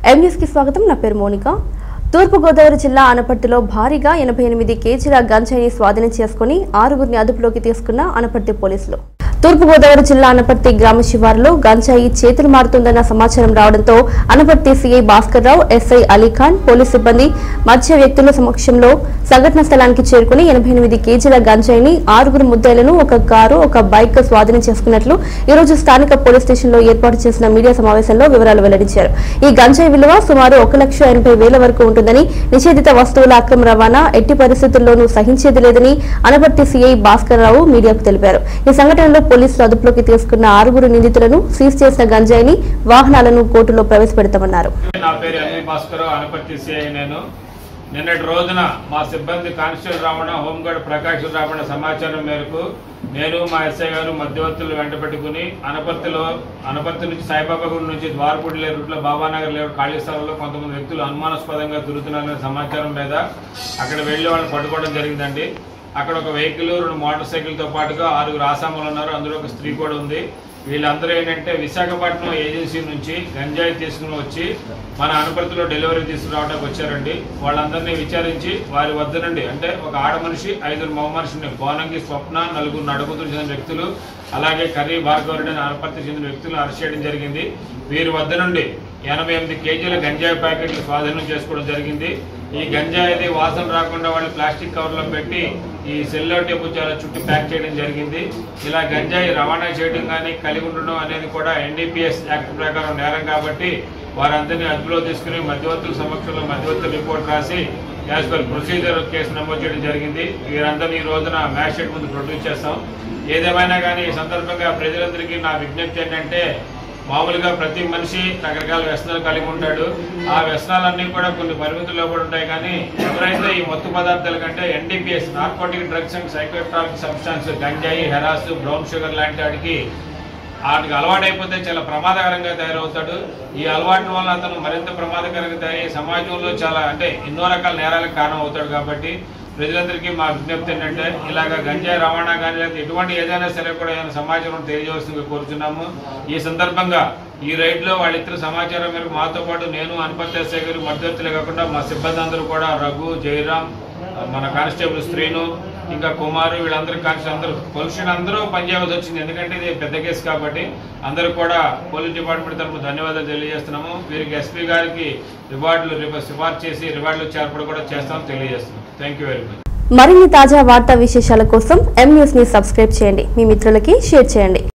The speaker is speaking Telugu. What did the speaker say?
ఎంన్యూస్ కి స్వాగతం నా పేరు మోనిక తూర్పుగోదావరి జిల్లా అనపర్తిలో భారీగా ఎనభై ఎనిమిది కేజీల గంజాయిని స్వాధీనం చేసుకుని ఆరుగురిని అదుపులోకి తీసుకున్న అనపర్తి పోలీసులు తూర్పుగోదావరి జిల్లా అనపర్తి గ్రామ శివారులో గంజాయి చేతులు మారుతుందన్న సమాచారం రావడంతో Anaparthi CI Bhaskar Rao SI Alikhan police సిబ్బంది మధ్య వ్యక్తుల సమక్షంలో సంఘటన స్థలానికి చేరుకుని ఎనభై ఎనిమిది కేజీల గంజాయిని ఆరుగురు ముద్దాయిలను ఒక కారు ఒక బైక్ స్వాధీనం చేసుకున్నట్లు ఈ రోజు స్థానిక పోలీస్ స్టేషన్లో ఏర్పాటు చేసిన మీడియా సమావేశంలో వివరాలు వెల్లడించారు ఈ గంజాయి విలువ సుమారు ఒక లక్ష ఎనభై వేల వరకు ఉంటుందని నిషేధిత వస్తువుల అక్రమ రవాణా ఎట్టి పరిస్థితుల్లోనూ సహించేది లేదని అనపర్తి సీఐ భాస్కర్ రావు మీడియాకు తెలిపారు ఈ సంఘటనలో పోలీసులు అదుపులోకి తీసుకున్న ఆరుగురు నిందితులను సీజ్ చేసిన గంజాయిని వాహనాలను కోర్టులో ప్రవేశపెడతామన్నారు నా పేరు అనిల్ భాస్కర్ అనపర్తి సిఐ నేను నిన్నటి రోజున మా సిబ్బంది కానిస్టేబుల్ రావణ హోంగార్డ్ ప్రకాష్ రావణ సమాచారం మేరకు నేను మా ఎస్ఐ గారు మధ్యవర్తులు వెంట పెట్టుకుని అనపర్తిలో అనపర్తి నుంచి సాయిబాబా గుడి నుంచి ద్వారపూడి లే రూట్లో బాబానగర్ లేవు ఖాళీ స్థలంలో కొంతమంది వ్యక్తులు అనుమానాస్పదంగా తిరుగుతున్నారనే సమాచారం మీద అక్కడ వెళ్లి వాళ్ళని పట్టుకోవడం జరిగిందండి అక్కడ ఒక వెహికల్ రెండు మోటార్ సైకిల్తో పాటుగా ఆరుగురు ఆసాములు ఉన్నారు అందులో ఒక స్త్రీ కూడా ఉంది వీళ్ళందరూ ఏంటంటే విశాఖపట్నం ఏజెన్సీ నుంచి గంజాయి తీసుకుని వచ్చి మన అనుపతిలో డెలివరీ తీసుకురావడానికి వచ్చారండి వాళ్ళందరినీ విచారించి వారి వద్ద నుండి అంటే ఒక ఆడ మనిషి ఐదుగురు మగ మనిషిని బోనంగి స్వప్న నలుగురు నడుగుతులు చెందిన వ్యక్తులు అలాగే కర్రీ భార్గవరెడ్డి అని అనపర్తి చెందిన వ్యక్తులను అరెస్ట్ చేయడం జరిగింది వీరి వద్ద నుండి ఎనభై ఎనిమిది కేజీల గంజాయి ప్యాకెట్లు స్వాధీనం చేసుకోవడం జరిగింది ఈ గంజాయిది వాసన రాకుండా వాళ్ళు ప్లాస్టిక్ కవర్లో పెట్టి ఈ సెల్లో టేపు చాలా చుట్టూ ప్యాక్ చేయడం జరిగింది ఇలా గంజాయి రవాణా చేయడం కానీ కలిగి ఉండడం అనేది కూడా ఎన్డీపీఎస్ యాక్ట్ ప్రకారం నేరం కాబట్టి వారందరినీ అదుపులో తీసుకుని మధ్యవర్తుల సమక్షంలో మధ్యవర్తుల రిపోర్ట్ రాసి యాజ్ పర్ ప్రొసీజర్ కేసు నమోదు చేయడం జరిగింది వీరందరినీ ఈ రోజున మ్యాజిస్ట్రేట్ ముందు ప్రొడ్యూస్ చేస్తాం ఏదేమైనా కానీ ఈ సందర్భంగా ప్రజలందరికీ నా విజ్ఞప్తి ఏంటంటే మామూలుగా ప్రతి మనిషి రకరకాల వ్యసనాలు కలిగి ఉంటాడు ఆ వ్యసనాలన్నీ కూడా కొన్ని పరిమితుల్లో కూడా ఉంటాయి కానీ ఎవరైతే ఈ మత్తు పదార్థాల కంటే NDPS narcotic drugs and psychotropic substance గంజాయి హెరాస్ బ్రౌన్ షుగర్ లాంటి వాటికి వాటికి అలవాటైపోతే చాలా ప్రమాదకరంగా తయారవుతాడు ఈ అలవాటు వల్ల అతను మరింత ప్రమాదకరంగా తయారై సమాజంలో చాలా అంటే ఎన్నో రకాల నేరాలకు కారణం అవుతాడు కాబట్టి ప్రజలందరికీ మా విజ్ఞప్తి ఏంటంటే ఇలాగ గంజాయి రవాణా కానీ లేదా ఎటువంటి ఏదైనా సరే కూడా ఏదైనా సమాచారం తెలియజేస్తుందిగా కోరుచున్నాము ఈ సందర్భంగా ఈ రైడ్లో వాళ్ళిద్దరు సమాచారం మేరకు మాతో పాటు నేను అనుపతి ఎస్ఐ గారు మధ్యవర్తులే కాకుండా మా సిబ్బంది అందరూ కూడా రఘు జయరామ్ మన కానిస్టేబుల్ స్త్రీను ఇంకా కుమారు వీళ్ళందరూ కానిస్టేబుల్ అందరూ పొల్యూషన్ అందరూ పనిచేయవలసి వచ్చింది ఎందుకంటే ఇది పెద్ద కేసు కాబట్టి అందరూ కూడా పోలీస్ డిపార్ట్మెంట్ తరఫున ధన్యవాదాలు తెలియజేస్తున్నాము వీరికి ఎస్పీ గారికి రివార్డులు రివ- సిఫార్సు చేసి రివార్డులు చేర్పడ కూడా చేస్తామని తెలియజేస్తున్నాం థ్యాంక్ యూ వెరీ మచ్ మరిన్ని తాజా వార్తా విశేషాల కోసం ఎం న్యూస్ ని సబ్స్క్రైబ్ చేయండి మీ మిత్రులకి షేర్ చేయండి